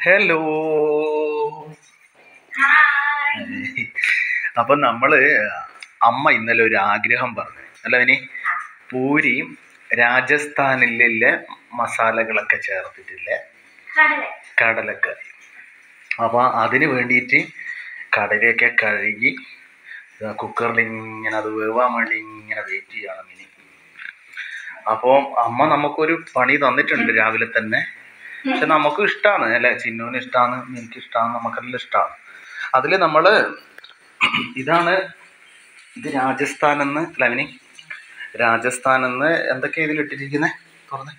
Hello അപ്പൊ നമ്മള് അമ്മ ഇന്നലെ ഒരു ആഗ്രഹം പറഞ്ഞു അല്ല ഇനി പൂരിയും രാജസ്ഥാനിലെ മസാലകളൊക്കെ ചേർത്തിട്ടില്ലേ കടല കടലക്കറി അപ്പൊ അതിന് വേണ്ടിയിട്ട് കടലയൊക്കെ കഴുകി ഇതാ കുക്കറിൽ ഇങ്ങനെ അത് വേവാൻ വേണ്ടി ഇങ്ങനെ വെയിറ്റ് ചെയ്യണം ഇനി അപ്പോൾ അമ്മ നമുക്കൊരു പണി തന്നിട്ടുണ്ട് രാവിലെ തന്നെ പക്ഷെ നമുക്ക് ഇഷ്ടമാണ് അല്ലേ ചിന്നുവിന് ഇഷ്ടമാണ് എനിക്ക് ഇഷ്ടമാണ് നമുക്കെല്ലാം ഇഷ്ടമാണ് അതിൽ നമ്മൾ ഇതാണ് ഇത് രാജസ്ഥാൻ എന്ന് ലവനി രാജസ്ഥാൻ എന്ന് എന്തൊക്കെയാ ഇതിൽ ഇട്ടിരിക്കുന്നത് തുറന്ന്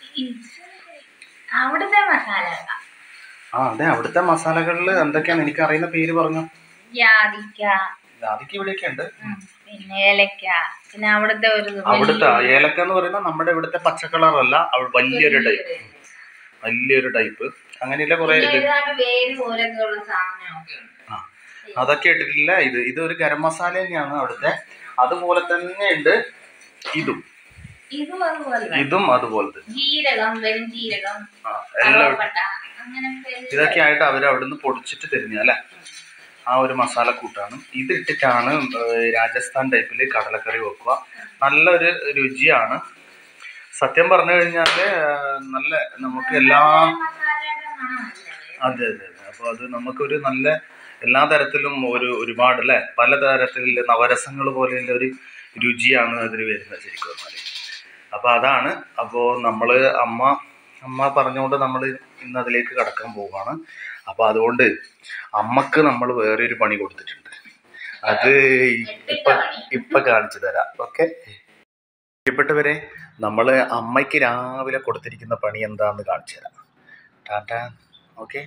അവിടുത്തെ മസാല ആ അതെ അവിടുത്തെ മസാലകളിൽ എന്തൊക്കെയാണ് എനിക്ക് അറിയുന്ന പേര് പറഞ്ഞു ജാതിക്ക ജാതിക്ക് ഇവിടെയൊക്കെ ഉണ്ട് ഉം, പിന്നെ ഏലക്ക പിന്നെ അവിടുത്തെ ഒരു ഇത് അവിടുത്തെ വലിയ- ഏലക്ക എന്ന് പറയുന്നത് നമ്മുടെ ഇവിടുത്തെ പച്ച കളറല്ല അവ- വലിയൊരു ടൈപ്പ് വലിയൊരു ടൈപ്പ് അങ്ങനെയുള്ള കുറെ പിന്നെ ഇത് ഏതാണ്ട് വേര് പോലൊക്കെ ഉള്ള സാധനമൊക്കെ ഉണ്ട് ആ അതൊക്കെ ഇട്ടിട്ടില്ല ഇത് ഇതൊരു ഗരം മസാല തന്നെയാണ് അവിടുത്തെ അതുപോലെ തന്നെ ഉണ്ട് ഇതും ഇതും അതുപോലെ തന്നെ. ഇതും അതുപോലത്തെ ജീരകം വെറും ജീരകം ആ എല്ലാം കറുവപ്പട്ട അങ്ങനത്തെ ഇതൊക്കെ ആയിട്ട് അവർ അവിടുന്ന് പൊടിച്ചിട്ട് തരുന്ന അല്ലേ ആ ഒരു മസാല കൂട്ടാണ് ഇത് ഇട്ടിട്ടാണ് ഏർ രാജസ്ഥാൻ ടൈപ്പിൽ കടലക്കറി വെക്കുക നല്ലൊരു രുചിയാണ് സത്യം പറഞ്ഞു കഴിഞ്ഞാൽ നല്ല നമുക്ക് എല്ലാ മസാലയുടെ മണമല്ലേ അതെ അതെ അതെ അപ്പോൾ അത് നമുക്കൊരു നല്ല എല്ലാ തരത്തിലും ഒരു ഒരുപാട് അല്ലേ പല തരത്തിലുള്ള നവരസങ്ങൾ പോലെയുള്ള ഒരു രുചിയാണ് അതിൽ വരുന്നത് ശരിക്കും പറഞ്ഞാൽ അപ്പോൾ അതാണ് അപ്പോൾ നമ്മൾ അമ്മ അമ്മ പറഞ്ഞുകൊണ്ട് നമ്മൾ ഇന്ന് അതിലേക്ക് കടക്കാൻ പോവുകയാണ് അപ്പോൾ അതുകൊണ്ട് അമ്മക്ക് നമ്മൾ വേറെ ഒരു പണി കൊടുത്തിട്ടുണ്ട് അത് ഇപ്പം ഇപ്പം കാണിച്ചു തരാം ഓക്കെ പ്രിയപ്പെട്ടവരെ നമ്മൾ അമ്മയ്ക്ക് രാവിലെ കൊടുത്തിരിക്കുന്ന പണി എന്താണെന്ന് കാണിച്ചു തരാം ടാറ്റാ ഓക്കെ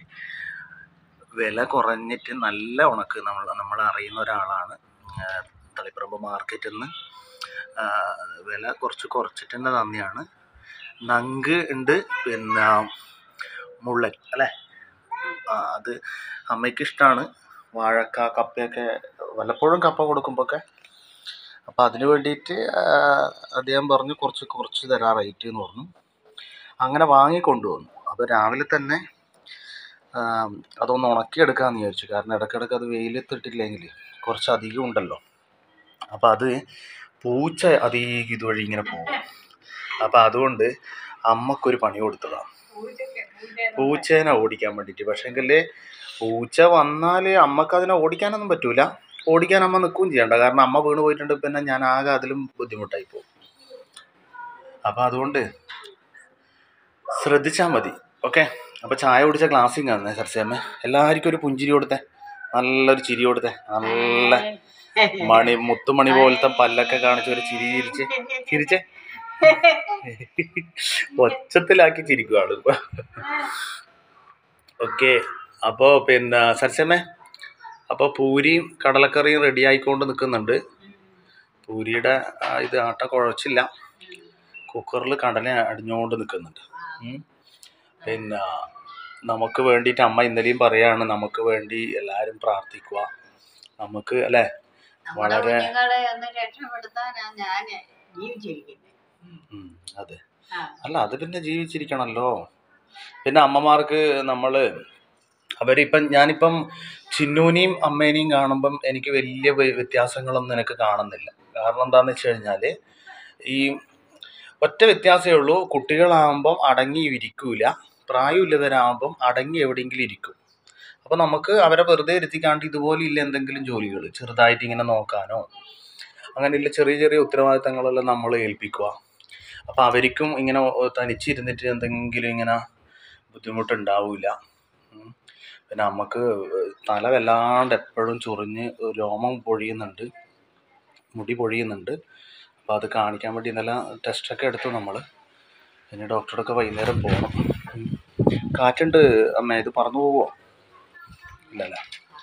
വില കുറഞ്ഞിട്ട് നല്ല ഉണക്ക് നമ്മൾ നമ്മൾ അറിയുന്ന ഒരാളാണ് ആ, തളിപ്പറമ്പ് മാർക്കറ്റിൽ നിന്ന് ആ, വില കുറച്ച് കുറച്ചിട്ട് തന്നെ തന്നെയാണ് നങ്ക് ഉണ്ട് പിന്നെ മുള്ളൻ അല്ലേ ആ അത് അമ്മയ്ക്ക് ഇഷ്ടമാണ് വാഴക്ക കപ്പയൊക്കെ വല്ലപ്പോഴും കപ്പ കൊടുക്കുമ്പോഴൊക്കെ അപ്പോൾ അതിന് വേണ്ടിയിട്ട് ആ, അദ്ദേഹം പറഞ്ഞു കുറച്ച് കുറച്ച് തരാം റേറ്റ് എന്ന് പറഞ്ഞു അങ്ങനെ വാങ്ങിക്കൊണ്ടുവന്നു അപ്പോൾ രാവിലെ തന്നെ ആ, അതൊന്ന് ഉണക്കിയെടുക്കാമെന്ന് വിചാരിച്ചു കാരണം ഇടയ്ക്കിടയ്ക്ക് അത് വെയിലത്തിട്ടില്ലെങ്കിൽ കുറച്ച് അധികം ഉണ്ടല്ലോ അപ്പോൾ അത് പൂച്ച അധികം ഇതുവഴി ഇങ്ങനെ പോകും അപ്പോൾ അതുകൊണ്ട് അമ്മക്കൊരു പണി കൊടുത്തതാണ് പൂച്ചേനെ ഓടിക്കാൻ വേണ്ടിയിട്ട് പക്ഷേങ്കിൽ പൂച്ച വന്നാൽ അമ്മക്ക് അതിനെ ഓടിക്കാനൊന്നും പറ്റൂല ഓടിക്കാൻ അമ്മ നിൽക്കുകയും ചെയ്യണ്ട കാരണം അമ്മ വീണ് പോയിട്ടുണ്ട് പിന്നെ ഞാൻ ആകെ അതിലും ബുദ്ധിമുട്ടായി പോകും അപ്പം അതുകൊണ്ട് ശ്രദ്ധിച്ചാൽ മതി ഓക്കെ അപ്പോൾ ചായ കുടിച്ച ഗ്ലാസ്സിങ് തന്നെ സർച്ചയമ്മ എല്ലാവർക്കും ഒരു പുഞ്ചിരി കൊടുത്തേ നല്ലൊരു ചിരി കൊടുത്തേ നല്ല മണി മുത്തുമണി പോലത്തെ പല്ലൊക്കെ കാണിച്ച് ഒരു ചിരി ചിരിച്ച് ചിരിച്ചേ ഒച്ചത്തിലാക്കി ചിരിക്കുവാണ് ഓക്കെ അപ്പോൾ പിന്നെ സരസമ്മേ അപ്പോൾ പൂരിയും കടലക്കറിയും റെഡി ആയിക്കൊണ്ട് നിൽക്കുന്നുണ്ട് പൂരിയുടെ ആ, ഇത് ആട്ട കുഴച്ചില്ല കുക്കറിൽ കടല അടിഞ്ഞുകൊണ്ട് നിൽക്കുന്നുണ്ട് ഉം. പിന്നെ നമുക്ക് വേണ്ടിയിട്ട് അമ്മ ഇന്നലെയും പറയാണ് നമുക്ക് വേണ്ടി എല്ലാവരും പ്രാർത്ഥിക്കുക നമുക്ക് അല്ലേ നമ്മുടെ വളരെ കുഞ്ഞുങ്ങളെ ഒന്ന് രക്ഷപ്പെടുത്താനാ ഞാൻ ജീവിച്ചിരിക്കുന്നത് ഉം, അതെ ആ. അല്ല അത് പിന്നെ ജീവിച്ചിരിക്കണമല്ലോ പിന്നെ അമ്മമാർക്ക് നമ്മൾ അവരിപ്പം ഞാനിപ്പം ചിന്നൂനെയും അമ്മേനെയും കാണുമ്പം എനിക്ക് വലിയ വ്യ- വ്യത്യാസങ്ങളൊന്നും എനിക്ക് കാണുന്നില്ല കാരണം എന്താണെന്ന് വെച്ച് കഴിഞ്ഞാൽ ഈ ഒറ്റ വ്യത്യാസമേ ഉള്ളൂ കുട്ടികളാകുമ്പം അടങ്ങി ഇരിക്കൂല പ്രായമില്ലവരാകുമ്പം അടങ്ങി എവിടെയെങ്കിലും ഇരിക്കും അപ്പോൾ നമുക്ക് അവരെ വെറുതെ ഇരുത്തിക്കാണ്ട് ഇതുപോലെ ഇല്ല എന്തെങ്കിലും ജോലികൾ ചെറുതായിട്ട് ഇങ്ങനെ നോക്കാനോ അങ്ങനെയുള്ള ചെറിയ ചെറിയ ഉത്തരവാദിത്തങ്ങളെല്ലാം നമ്മൾ ഏൽപ്പിക്കുക അപ്പോൾ അവർക്കും ഇങ്ങനെ ഒ- തനിച്ചിരുന്നിട്ട് എന്തെങ്കിലും ഇങ്ങനെ ബുദ്ധിമുട്ടുണ്ടാവില്ല ഉം. പിന്നെ നമുക്ക് തല വല്ലാണ്ട് എപ്പോഴും ചൊറിഞ്ഞ് രോമം പൊഴിയുന്നുണ്ട് മുടി പൊഴിയുന്നുണ്ട് അപ്പോൾ അത് കാണിക്കാൻ വേണ്ടി ഇന്നലെ ടെസ്റ്റൊക്കെ എടുത്തു നമ്മൾ പിന്നെ ഡോക്ടറൊക്കെ വൈകുന്നേരം പോകണം ഉം. കാറ്റുണ്ട് അമ്മ ഇത് പറന്നു പോവോ ഇല്ലല്ല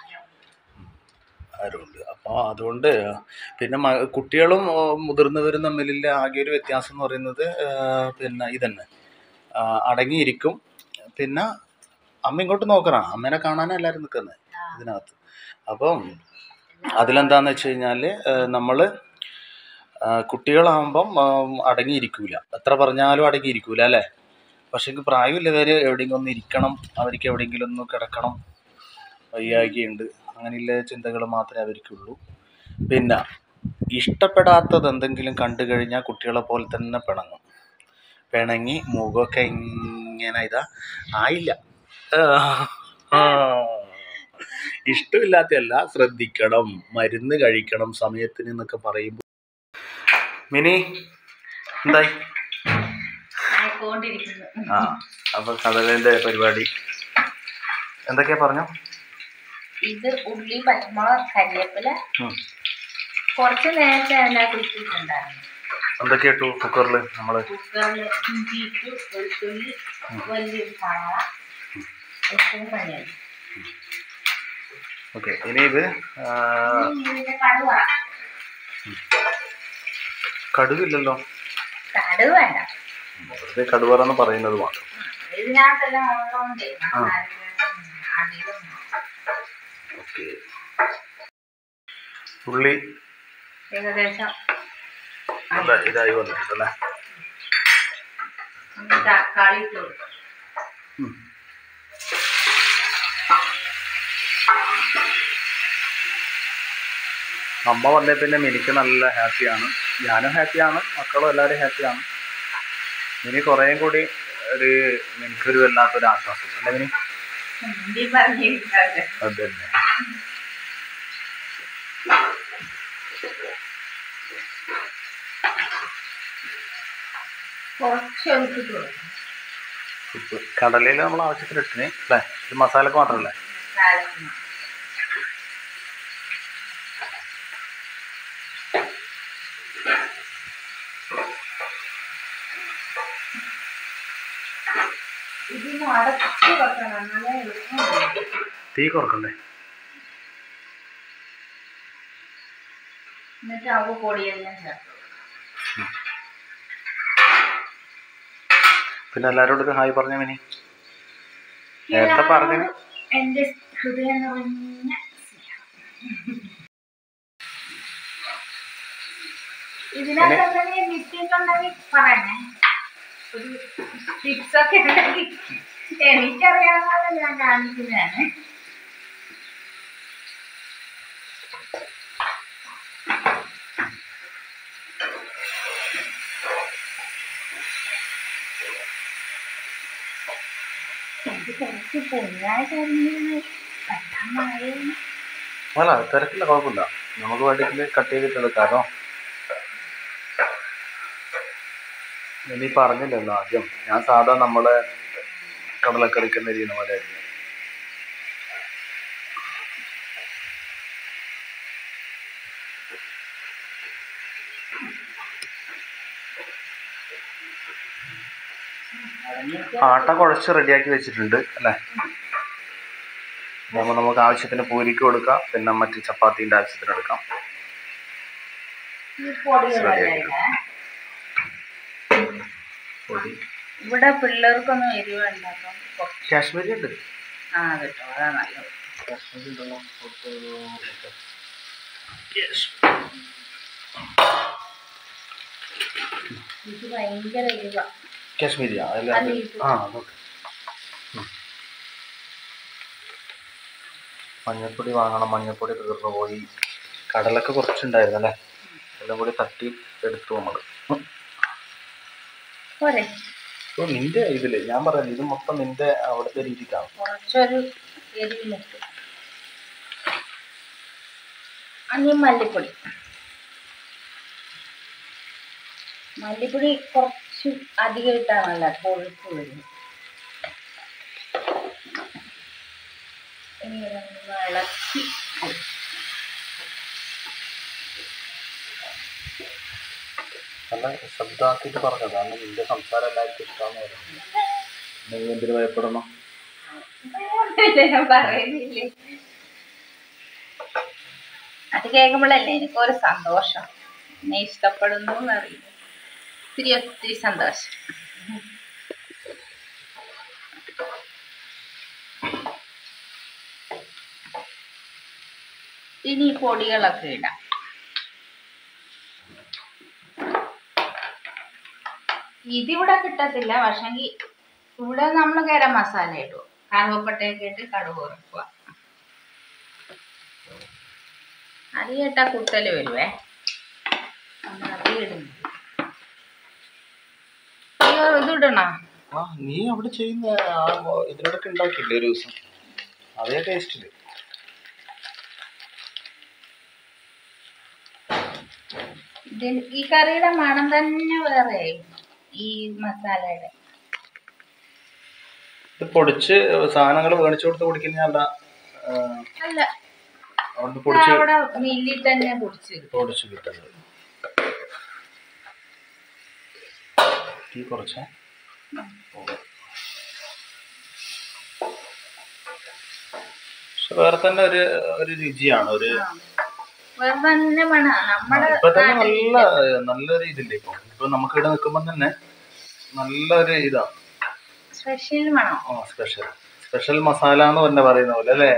ആരുണ്ട് അപ്പോൾ അതുകൊണ്ട് പിന്നെ മ- കുട്ടികളും ഓ, മുതിർന്നവരും തമ്മിലുള്ള ആകെ ഒരു വ്യത്യാസം എന്ന് പറയുന്നത് ആ, പിന്നെ ഇതന്നെ ആ, അടങ്ങിയിരിക്കും പിന്നെ അമ്മ ഇങ്ങോട്ട് നോക്കണം അമ്മേനെ കാണാനാണ് എല്ലാവരും നിൽക്കുന്നത് ഇതിനകത്ത് അപ്പം അതിലെന്താന്ന് വെച്ച് കഴിഞ്ഞാൽ നമ്മൾ കുട്ടികളാകുമ്പം ആ, അടങ്ങിയിരിക്കൂല എത്ര പറഞ്ഞാലും അടങ്ങിയിരിക്കൂല അല്ലേ പക്ഷേ പ്രായമില്ലവർ എവിടെയെങ്കിലും ഒന്ന് ഇരിക്കണം അവർക്ക് എവിടെയെങ്കിലും ഒന്ന് കിടക്കണം വയ്യാകിയുണ്ട് അങ്ങനെയുള്ള ചിന്തകൾ മാത്രമേ അവർക്കുള്ളൂ പിന്നെ ഇഷ്ടപ്പെടാത്തത് എന്തെങ്കിലും കണ്ടു കഴിഞ്ഞാൽ കുട്ടികളെ പോലെ തന്നെ പിണങ്ങും പിണങ്ങി മുഖമൊക്കെ ഇങ്ങനെ ഇതാ ആയില്ല ആ. ഇഷ്ടമില്ലാത്തതല്ല ശ്രദ്ധിക്കണം മരുന്ന് കഴിക്കണം സമയത്തിന് എന്നൊക്കെ പറയുമ്പോൾ മിനി എന്തായി ആയിക്കൊണ്ടിരിക്കുന്നു ആ അപ്പൊ കടലിന്റെ പരിപാടി എന്തൊക്കെയാ പറഞ്ഞു ഇത് ഉള്ളി പച്ചമുളക് കരിവേപ്പില ഉം. കുറച്ച് നേരത്തെ അതിനകത്ത് ഇട്ടിട്ടുണ്ടായിരുന്നു എന്തൊക്കെയാ ഇട്ടു കുക്കറിൽ നമ്മള് കുക്കറിൽ ഇഞ്ചി ഇട്ടു വെളുത്തുള്ളി വലിയൊരു സവാള ഉപ്പും മഞ്ഞൾ ഓക്കെ ഇനി ഇത് ആ, ഇതിന്റെ കടുവ കടുകില്ലല്ലോ കടുവ വേണ്ട വെറുതെ കടുവറന്ന് പറയുന്നത് മാത്രം ഇതിനകത്തെല്ലാം ഉള്ളതുകൊണ്ട് ആ. അധികം ഓക്കെ ഉള്ളി ഏകദേശം നല്ല ഇതായി വന്നിട്ടുണ്ടല്ലേ ഒന്ന് തക്കാളി ഇട്ട് കൊടുക്കും ഉം. അമ്മ വന്നേ പിന്നെ എനിക്ക് നല്ല ഹാപ്പിയാണ് ഞാനും ഹാപ്പിയാണ് മക്കളും എല്ലാവരും ഹാപ്പിയാണ് ഇനി കുറേയും കൂടി ഒരു എനിക്കൊരു വല്ലാത്തൊരു ആശ്വാസം അല്ലേ മിനി ഹിന്ദി പറഞ്ഞിരിക്കാതെ അത് തന്നെ കുറച്ച് ഒഴിച്ചിട്ട് കൊടുക്കും ഉപ്പ് കടലയിൽ നമ്മൾ ആവശ്യത്തിന് ഇട്ടിന് അല്ലേ ഇത് മസാലക്ക് മാത്രമല്ലേ കാലത്തിന് ഇതിന് അടച്ച് വെക്കണം എന്നാലേ എളുപ്പമുള്ളൂ. തീ കുറക്കണ്ടേ എന്നിട്ട് അവ പൊടിയെല്ലാം ചേർത്ത് പിന്നെ എല്ലാവരോടും ഒരു ഹായ് പറഞ്ഞ മിനി നേരത്തെ പറഞ്ഞിന് എന്റെ ഹൃദയം നിറഞ്ഞ സ്നേഹം ഇതിനകത്ത് എന്തെങ്കിലും മിസ്റ്റേക്ക് ഉണ്ടെങ്കിൽ പറയണേ ഒരു ടിപ്സ് ഒക്കെ ഉണ്ടെങ്കിൽ എനിക്കറിയാവുന്നത് ഞാൻ കാണിക്കുന്നതാണ് ഇത് കുറച്ച് പൊന്നായിട്ടായിരുന്നു പെട്ടെന്നായിരുന്നു അല്ല തിരക്കില്ല കുഴപ്പമില്ല നമുക്ക് വേണ്ടിയിട്ട് കട്ട് ചെയ്തിട്ട് എടുക്കാമല്ലോ ഇനി പറഞ്ഞില്ലല്ലോ ആദ്യം ഞാൻ സാധാ നമ്മളെ കടലക്കറിക്കുന്ന ചെയ്യുന്ന പോലെ ആയിരുന്നു ആട്ട കുഴച്ച് റെഡിയാക്കി വെച്ചിട്ടുണ്ട് അല്ലേ അപ്പോൾ നമുക്ക് ആവശ്യത്തിന് പൂരിക്ക് കൊടുക്കാം പിന്നെ മറ്റ് ചപ്പാത്തീൻ്റെ ആവശ്യത്തിന് എടുക്കാം ഈ പൊടികളല്ലേ പൊടി ഇവിടെ പിള്ളേർക്കൊന്നും എരിവ് ഉണ്ടാക്കാം കുറച്ച് കാശ്മീരി ഉണ്ട് ആ കേട്ടോ അതാ നല്ലത് കാശ്മീരി ഉണ്ടല്ലോ ഇത് ഭയങ്കര എരിവാ കാശ്മീരിയാ അല്ല അത് അത് ഇത്. ആ അതൊക്കെ ഉം. മഞ്ഞൾപ്പൊടി വാങ്ങണം മഞ്ഞൾപ്പൊടി തീർന്നു പോയി കടലൊക്കെ കുറച്ചുണ്ടായിരുന്നു അല്ലേ എല്ലാം കൂടി തട്ടി എടുത്തു നമ്മൾ പോരെ ഓ നിന്റെ ഇതില് ഞാൻ പറയാം ഇത് മൊത്തം നിന്റെ അവിടുത്തെ രീതിക്കാണ് കുറച്ചൊരു എരിവ് നിൽക്കും അനി മല്ലിപ്പൊടി മല്ലിപ്പൊടി കുറച്ച് അധികം ഇട്ടാണല്ലോ കൊഴുപ്പ് വരുന്നത് ഇനി ഇതൊന്ന് ഇളക്കി കൊടുക്കും. നല്ല ശബ്ദമാക്കിയിട്ട് പറഞ്ഞത് കാരണം നിന്റെ സംസാരം എല്ലാവർക്കും ഇഷ്ടമാണെന്ന് പറയുന്നത് നിങ്ങൾ എന്തിനു ഭയപ്പെടണം ഞാൻ പറയുന്നില്ലേ അത് കേൾക്കുമ്പോഴല്ലേ എനിക്കൊരു സന്തോഷം എന്നെ ഇഷ്ടപ്പെടുന്നു എന്നറിയില്ല ഒത്തിരി ഒത്തിരി സന്തോഷം ഇനി ഈ പൊടികളൊക്കെ ഇടാം ഇതിവിടെ കിട്ടത്തില്ല പക്ഷെങ്കിൽ ഇവിടെ നമ്മൾ ഗരം മസാല ഇടും കറുവപ്പട്ടയൊക്കെ ഇട്ട് കടുക് ഉറക്കുക അരി ഇട്ടാ കുത്തല് വരുവേ നമ്മൾ അരി ഇടുന്നു അയ്യോ ഇതിടണോ ആ നീ അവിടെ ചെയ്യുന്ന ആ ഇതിനിടയ്ക്ക് ഉണ്ടാക്കിയില്ലേ ഒരു ദിവസം അതേ ടേസ്റ്റില് ഇതിൽ ഈ കറിയുടെ മണം തന്നെ വേറെ ഈ മസാലയുടെ ഇത് പൊടിച്ച് സാധനങ്ങൾ മേടിച്ചു കൊടുത്ത് പൊടിക്കുന്നതല്ല ആ, അല്ല അവിടുന്ന് ഇത് പൊടിച്ച് അവിടെ മില്ലിൽ തന്നെ പൊടിച്ച് പൊടിച്ച് കിട്ടുന്നത് തീ കുറച്ച് പക്ഷെ വേറെ തന്നെ ഒരു ഒരു രുചിയാണ് ഒരു വേറെ തന്നെ മണം നമ്മുടെ ഇപ്പൊ തന്നെ നാട്ടിൽ നല്ല നല്ലൊരു ഇതില്ലേ ഇപ്പൊ ഇപ്പൊ നമുക്ക് ഇവിടെ നിൽക്കുമ്പോ തന്നെ നല്ലൊരു ഇതാ സ്പെഷ്യൽ മണം ആ സ്പെഷ്യൽ സ്പെഷ്യൽ മസാല എന്ന് തന്നെ പറയുന്ന പോലെ അല്ലേ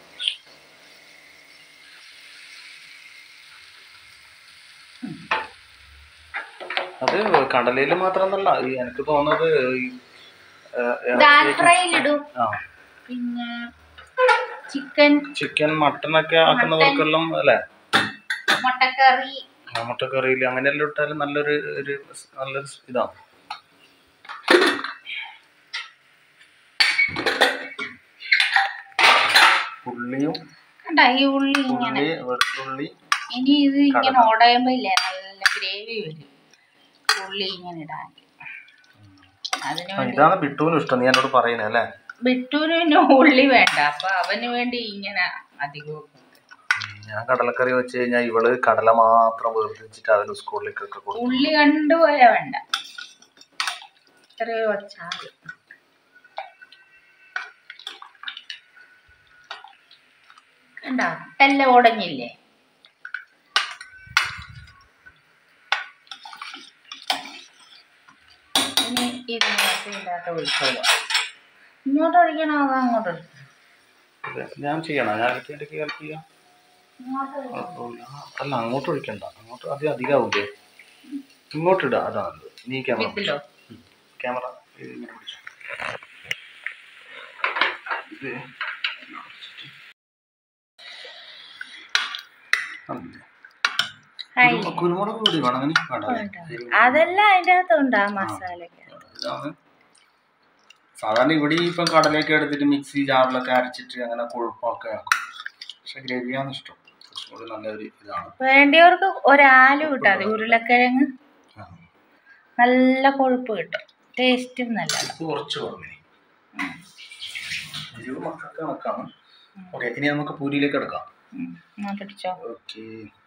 അത് കടലയിൽ മാത്രമല്ല ഈ എനിക്ക് തോന്നുന്നത് ഈ ആ, ദാൽ ഇറച്ചി ഫ്രൈയിലിടും ആ പിന്നെ ചിക്കൻ ചിക്കൻ മട്ടൺ ഒക്കെ ആക്കുന്നവർക്കെല്ലാം അല്ലേ മുട്ടക്കറി മുട്ടക്കറിയിൽ അങ്ങനെയെല്ലാം ഇട്ടാലും നല്ലൊരു ഒരു നല്ലൊരു ഇതാണ് ഉള്ളിയും കണ്ട ഈ ഉള്ളി ഇങ്ങനെ ഉള്ളി വെളുത്തുള്ളി ഇനി ഇത് ഇങ്ങനെ ഉടയുമ്പോ ഇല്ലേ നല്ല ഗ്രേവി വരും ഉള്ളി ഇങ്ങനെ ഇടാൻ അതിന് ആ, വേണ്ടി ഇതാണ് ബിട്ടുവിനും ഇഷ്ടം നീ എന്നോട് പറയുന്നത് അല്ലേ ബിട്ടുവിന് പിന്നെ ഉള്ളി വേണ്ട അപ്പൊ അവന് വേണ്ടി ഇങ്ങനെ അധികവും ഞാൻ കടലക്കറി വെച്ച് കഴിഞ്ഞാൽ ഇവള് കടല മാത്രം വേർതിരിച്ചിട്ട് അതിന് സ്കൂളിലേക്കൊക്കെ കൊടുക്കും ഉള്ളി കണ്ടുപോയ വേണ്ട ഇത്രയോ വച്ചാൽ കണ്ട എല്ലാം ഉടഞ്ഞില്ലേ ഇനി ഇതിനകത്ത് ഇതിനകത്ത് ഒഴിച്ചോളൂ ഇങ്ങോട്ട് ഒഴിക്കണോ അതോ അങ്ങോട്ട് ഒഴിക്കണോ ഇത് ഞാൻ ചെയ്യണം ഞാൻ ഇടയ്ക്ക് ഇടയ്ക്ക് ഹെൽപ്പ് ചെയ്യാം ഇങ്ങോട്ട് ഒഴിക്കണം. കുഴപ്പമില്ല. ആ, അല്ല അങ്ങോട്ട് ഒഴിക്കണ്ട അങ്ങോട്ട് അത് അധികമാവില്ലേ ഇങ്ങോട്ട് ഇടാം അതാണ് നല്ലത്. നീ ക്യാമറ വിത്തിലോ ക്യാമറ ഇങ്ങനെ പിടിച്ചോ ഇത് അതില്ലേ? ഹായ് കുരു- കുരുമുളക് പൊടി വേണം അങ്ങനെ വേണ്ട അല്ലേ? ഉണ്ട്. അതെല്ലാം അതിൻ്റെ അകത്തുണ്ട് ആ മസാലയ്ക്ക് ഇതാണ് സാധാരണ ഇവിടെ ഇപ്പം കടലയൊക്കെ എടുത്തിട്ട് മിക്സി ജാറിലൊക്കെ അരച്ചിട്ട് അങ്ങനെ കൊഴുപ്പൊക്കെ ആക്കും പക്ഷെ ഗ്രേവിയാണ് ഇഷ്ടം കുറച്ചും കൂടി നല്ലൊരു ഇതാണ് വേണ്ടിയവർക്ക് ഒരാലു കിട്ടാം മതി ഉരുളക്കിഴങ്ങ് ആ. നല്ല കൊഴുപ്പ് കിട്ടും ടേസ്റ്റും നല്ലതാണ് ഉപ്പ് കുറച്ച് കുറഞ്ഞു എരിവ് മക്കൾക്ക് കണക്കാണ് ഓക്കെ ഇനി നമുക്ക് പൂരിയിലേക്ക് എടുക്കാം ഉം. എന്നാ പിടിച്ചോ ഓക്കെ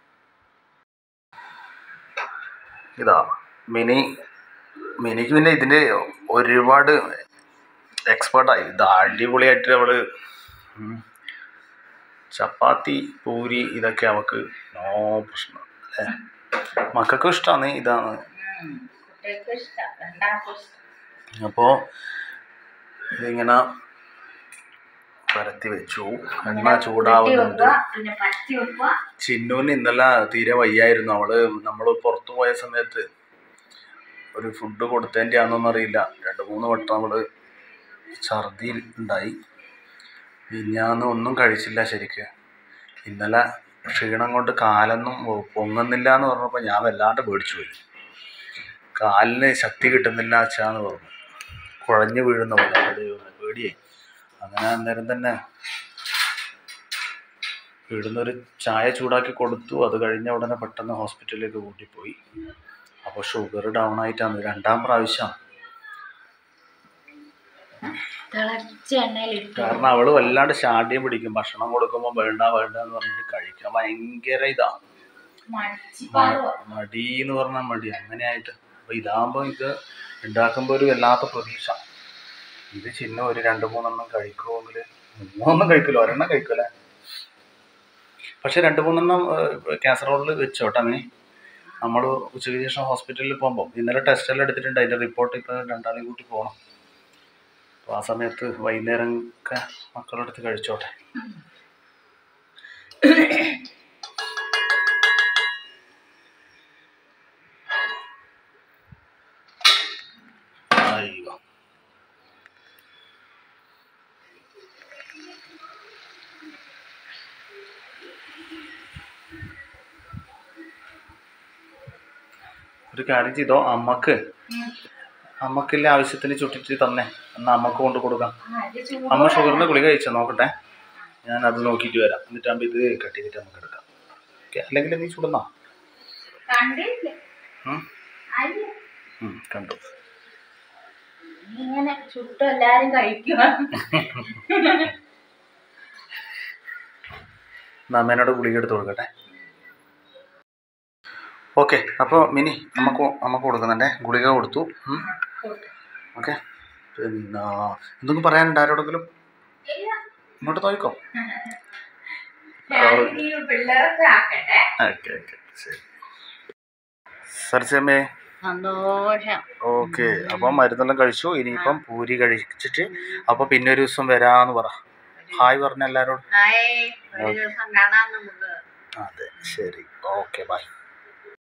ഇതാ മിനി മിനിക്ക് പിന്നെ ഇതിൻ്റെ ഒരുപാട് എക്സ്പേർട്ടായി ഇത് അടിപൊളിയായിട്ട് അവള് ഉം, ചപ്പാത്തി പൂരി ഇതൊക്കെ അവൾക്ക് നോ പ്രശ്നം അല്ലേ മക്കൾക്കും ഇഷ്ടമാണ് ഇതാണ് ഉം. കുട്ടികൾക്ക് ഇഷ്ടം രണ്ടാൾക്കും ഇഷ്ടം അപ്പോൾ ഇതിങ്ങനെ പരത്തി വെച്ചു എണ്ണ ചൂടാവുന്നുണ്ട് വെക്കുക, പിന്നെ പറ്റി വെക്കുക ചിന്നുവിന് ഇന്നലെ തീരെ വയ്യായിരുന്നു അവള് നമ്മൾ പുറത്തു പോയ സമയത്ത് ഒരു ഫുഡ് കൊടുത്തതിൻ്റെ ആണെന്നൊന്നും അറിയില്ല രണ്ട് മൂന്ന് വട്ടം അവള് ഛർദി ഉണ്ടായി മിഞ്ഞാന്ന് ഒന്നും കഴിച്ചില്ല ശരിക്ക് ഇന്നലെ ക്ഷീണം കൊണ്ട് കാലൊന്നും പൊ- പൊങ്ങുന്നില്ല എന്ന് പറഞ്ഞപ്പോൾ ഞാൻ വല്ലാണ്ട് പേടിച്ചു പോയി കാലിന് ശക്തി കിട്ടുന്നില്ല അച്ഛാന്ന് പറഞ്ഞു കുഴഞ്ഞു വീഴുന്ന പോലെ അത് പേടിയായി അങ്ങനെ അന്നേരം തന്നെ ഇവിടുന്ന് ഒരു ചായ ചൂടാക്കി കൊടുത്തു അത് കഴിഞ്ഞ ഉടനെ പെട്ടെന്ന് ഹോസ്പിറ്റലിലേക്ക് കൂട്ടിപ്പോയി അപ്പോൾ ഷുഗർ ഡൗൺ ആയിട്ടാണ് രണ്ടാം പ്രാവശ്യം തിളച്ച എണ്ണയിലിട്ട് കാരണം അവള് വല്ലാണ്ട് ശാഠ്യം പിടിക്കും ഭക്ഷണം കൊടുക്കുമ്പോൾ വേണ്ട വേണ്ട എന്ന് പറഞ്ഞിട്ട് കഴിക്കാൻ ഭയങ്കര ഇതാ മടിച്ചിപ്പാറുക മടി എന്ന് പറഞ്ഞാൽ മടി അങ്ങനെയായിട്ട് അപ്പോൾ ഇതാകുമ്പോൾ ഇത് ഉണ്ടാക്കുമ്പോൾ ഒരു വല്ലാത്ത പ്രതീക്ഷ ഇത് ചിന്ന ഒരു രണ്ട് മൂന്നെണ്ണം കഴിക്കുമെങ്കിൽ മൂന്നെണ്ണം കഴിക്കില്ല ഒരെണ്ണം കഴിക്കൂലേ പക്ഷെ രണ്ട് മൂന്നെണ്ണം കാസറോളിൽ വെച്ചോട്ടെ അങ്ങനെ നമ്മൾ ഉച്ചയ്ക്ക് ശേഷം ഹോസ്പിറ്റലിൽ പോകുമ്പോൾ ഇന്നലെ ടെസ്റ്റ് എല്ലാം എടുത്തിട്ടുണ്ട് അതിൻ്റെ റിപ്പോർട്ട് ഇപ്പോൾ രണ്ടാളെയും കൂട്ടി പോകണം അപ്പോൾ ആ സമയത്ത് വൈകുന്നേരം ഒക്കെ മക്കളുടെ അടുത്ത് കഴിച്ചോട്ടെ അയ്യോ ഒരു കാര്യം ചെയ്തോ അമ്മക്ക് ഉം. അമ്മക്കില്ല ആവശ്യത്തിന് ചുട്ടിട്ട് തന്നെ എന്നാൽ അമ്മക്ക് കൊണ്ട് കൊടുക്കാം ആ, ഇത് ചൂട് അമ്മ ഷുഗറിൻ്റെ ഗുളിക കഴിച്ചോ നോക്കട്ടെ ഞാൻ അത് നോക്കിയിട്ട് വരാം എന്നിട്ടാകുമ്പോൾ ഇത് കട്ട് ചെയ്തിട്ട് നമുക്ക് എടുക്കാം ഓക്കെ അല്ലെങ്കിൽ നീ ചുടുന്നോ കണ്ടില്ല ഉം? അയ്യ ഉം, കണ്ടു ഇങ്ങനെ ചുട്ടും എല്ലാരും കഴിക്കുക എന്നാ അമ്മേനോട് ഗുളിക എടുത്ത് കൊടുക്കട്ടെ ഓക്കെ അപ്പോൾ മിനി നമുക്ക് നമുക്ക് കൊടുക്കുന്നുണ്ടേ ഗുളിക കൊടുത്തു ഓക്കെ പിന്നെ എന്തെങ്കിലും പറയാനുണ്ട് ആരോടെങ്കിലും ഇല്ല. ഇങ്ങോട്ട് നോക്കിക്കോ ഞാനിനി പിള്ളേർക്ക് ആക്കട്ടെ ഓക്കെ ഓക്കെ ശരി സരസ്യമ്മേ സന്തോഷം ഓക്കെ അപ്പം മരുന്നെല്ലാം കഴിച്ചു ഇനിയിപ്പം പൂരി കഴിച്ചിട്ട് അപ്പോൾ പിന്നെ ഒരു ദിവസം വരാന്ന് പറ ഹായ് പറഞ്ഞ എല്ലാവരോടും ഹായ് ഒരു ദിവസം കാണാം നമുക്ക് അതെ ശരി ഓക്കെ ബൈ